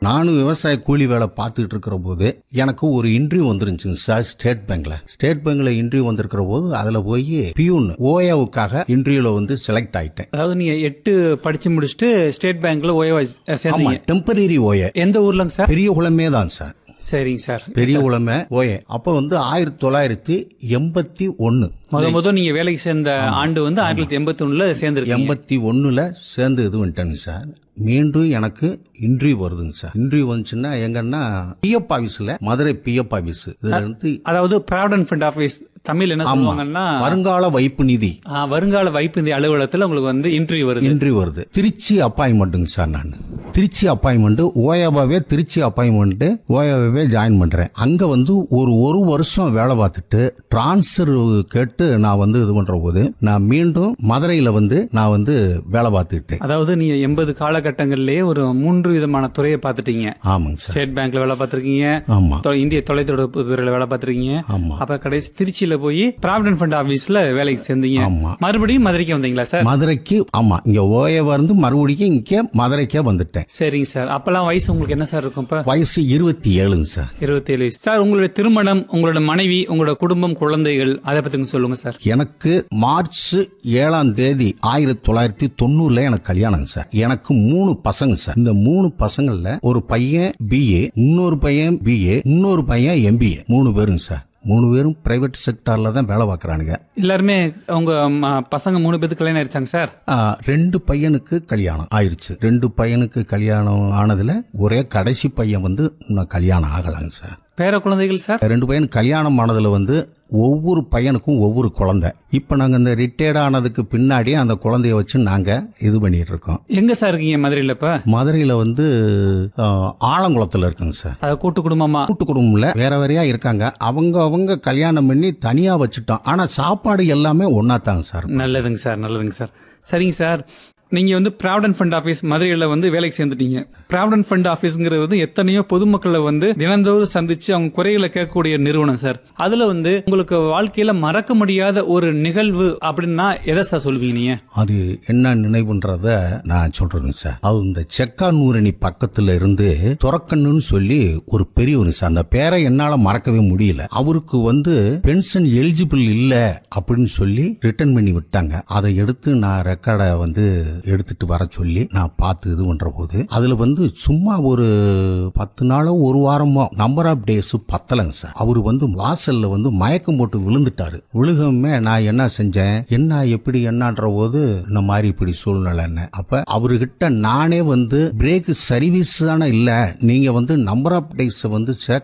நானும் விவசாய கூலி வேலை பார்த்துட்டு இருக்கிற போது எனக்கு ஒரு இன்டர்வியூ வந்துருந்துச்சுங்க சார் ஸ்டேட் பேங்க்ல ஸ்டேட் பேங்க்ல இன்டர்வியூ வந்திருக்கிற போது அதுல போய் பியூன் ஓயாவுக்காக இன்டர்வியூல வந்து செலக்ட் ஆயிட்டேன் அதாவது நீங்க எட்டு படிச்சு முடிச்சுட்டு ஸ்டேட் பேங்க்ல ஓய்வா ஆமா சேர்ந்தீங்க டெம்பரரி ஓய எந்த ஊர்லங்க சார் பெரிய குளமே தான் சார் சரிங்க சார் பெரிய குளமே ஓய அப்ப வந்து ஆயிரத்தி தொள்ளாயிரத்தி எண்பத்தி ஒன்னு முத முத நீங்க வேலைக்கு சேர்ந்த ஆண்டு வந்து ஆயிரத்தி தொள்ளாயிரத்தி எண்பத்தி ஒண்ணுல சேர்ந்திருக்கீங்க எண்பத்தி ஒண்ணுல சேர்ந்து இது வந்துட்டேங்க சார் மீண்டும் எனக்கு இன்டர்வியூ வருதுங்க சார் இன்டர்வியூ வந்துச்சுன்னா எங்கன்னா பிஎஃப் ஆபீஸ்ல மதுரை பிஎஃப் ஆபீஸ் இதுல இருந்து அதாவது ப்ராவிடன்ட் ஃபண்ட் ஆபீஸ் தமிழ் என்ன சொல்லுவாங்கன்னா வருங்கால வைப்பு நிதி ஆ, வருங்கால வைப்பு இந்த அலுவலகத்துல உங்களுக்கு வந்து இன்டர்வியூ வருது இன்டர்வியூ வருது திருச்சி அப்பாயின்மெண்ட்டுங்க சார் நான் திருச்சி அப்பாயின்மெண்ட் ஓயாவாவே திருச்சி அப்பாயின்மெண்ட் ஓயாவாவே ஜாயின் பண்றேன் அங்க வந்து ஒரு ஒரு வருஷம் வேலை பார்த்துட்டு டிரான்ஸ்ஃபர் கேட்டு நான் வந்து இது பண்ற போது நான் மீண்டும் மதுரையில வந்து நான் வந்து வேலை பார்த்துக்கிட்டேன் அதாவது நீங்க எண்பது காலகட்டங்கள்லயே ஒரு மூன்று விதமான துறையை பார்த்துட்டீங்க ஆமாங்க சார் ஸ்டேட் பேங்க்ல வேலை பார்த்திருக்கீங்க ஆமா தொ- இந்திய தொலைத்தொடர்பு துறையில வேலை பார்த்திருக்கீங்க ஆமா அப்புறம் கடைசி திருச்சியில போய் ப்ராவிடன்ட் ஃபண்ட் ஆபீஸ்ல வேலைக்கு சேர்ந்தீங்க ஆமா மறுபடியும் மதுரைக்கு வந்தீங்களா சார் மதுரைக்கு ஆமா இங்க ஓயவா இருந்து மறுபடியும் இங்கே மதுரைக்கே வந்துட்டேன் சரிங்க சார் அப்பெல்லாம் வயசு உங்களுக்கு என்ன சார் இருக்கும் இப்ப வயசு இருபத்தி ஏழுங்க சார் இருபத்தி ஏழு சார் உங்களுடைய திருமணம் உங்களோட மனைவி உங்களோட குடும்பம் குழந்தைகள் அதை பத்தி கொஞ்சம் சொல்லுங்க சார் எனக்கு மார்ச் ஏழாம் தேதி ஆயிரத்தி தொள்ளாயிரத்தி தொண்ணூறுல எனக்கு கல்யாணம் சார் எனக்கு மூணு பசங்க சார் இந்த மூணு பசங்கள்ல ஒரு பையன் பிஏ இன்னொரு பையன் பிஏ இன்னொரு பையன் எம்பிஏ மூணு பேருங்க சார் மூணு பேரும் பிரைவேட் செக்டார்ல தான் வேலை பார்க்கறானுங்க எல்லாருமே உங்க ம, பசங்க மூணு பேத்துக்கு கல்யாணம் ஆயிடுச்சாங்க சார் ஆ, ரெண்டு பையனுக்கு கல்யாணம் ஆயிருச்சு ரெண்டு பையனுக்கு கல்யாணம் ஆனதுல ஒரே கடைசி பையன் வந்து இன்னும் கல்யாணம் ஆகலாங்க சார் பேர குழந்தைகள் சார் ரெண்டு பையன் கல்யாணம் ஆனதுல வந்து ஒவ்வொரு பையனுக்கும் ஒவ்வொரு குழந்தை இப்ப நாங்க இந்த ரிட்டையர்ட் ஆனதுக்கு பின்னாடி அந்த குழந்தைய வச்சு நாங்க இது பண்ணிட்டு இருக்கோம் எங்க சார் இருக்கீங்க மதுரையில இப்ப மதுரையில வந்து ஆ, ஆலங்குளத்துல இருக்குங்க சார் அது கூட்டு குடும்பமா கூட்டு குடும்பம்ல வேற வேறையா இருக்காங்க அவங்க அவங்க கல்யாணம் பண்ணி தனியா வச்சுட்டோம் ஆனா சாப்பாடு எல்லாமே ஒன்னா தாங்க சார் நல்லதுங்க சார் நல்லதுங்க சார் சரிங்க சார் நீங்க வந்து ப்ராவிடன்ட் ஃபண்ட் ஆபீஸ் மதுரையில வந்து வேலைக்கு சேர்ந்துட்டீங்க ப்ராவிடன்ட் ஃபண்ட் ஆபீஸ்ங்கிறது வந்து எத்தனையோ பொதுமக்களை வந்து தினந்தோறும் சந்திச்சு அவங்க குறைகளை கேட்கக்கூடிய நிறுவனம் சார் அதுல வந்து உங்களுக்கு வாழ்க்கையில மறக்க முடியாத ஒரு நிகழ்வு அப்படின்னா எதை சார் சொல்வீங்க நீங்க அது என்ன நினைவுன்றத நான் சொல்றேங்க சார் அது இந்த செக்கானூரணி பக்கத்துல இருந்து துறக்கண்ணுன்னு சொல்லி ஒரு பெரியவர் சார் அந்த பேரை என்னால மறக்கவே முடியல அவருக்கு வந்து பென்ஷன் எலிஜிபிள் இல்ல அப்படின்னு சொல்லி ரிட்டர்ன் பண்ணி விட்டாங்க அதை எடுத்து நான் ரெக்கார்டை வந்து எடுத்துட்டு வர சொல்லி நான் பார்த்து இது பண்ற போது அதுல வந்து சும்மா ஒரு பத்து நாளோ ஒரு வாரமோ நம்பர் ஆஃப் டேஸ் பத்தலைங்க சார் அவரு வந்து வாசல்ல வந்து மயக்கம் போட்டு விழுந்துட்டாரு விழுகமே நான் என்ன செஞ்சேன் என்ன எப்படி என்னன்ற போது இந்த மாதிரி இப்படி சூழ்நிலை என்ன அப்ப அவர்கிட்ட நானே வந்து பிரேக் சர்வீஸ் தானே இல்ல நீங்க வந்து நம்பர் ஆஃப் டேஸ் வந்து சேர்க்க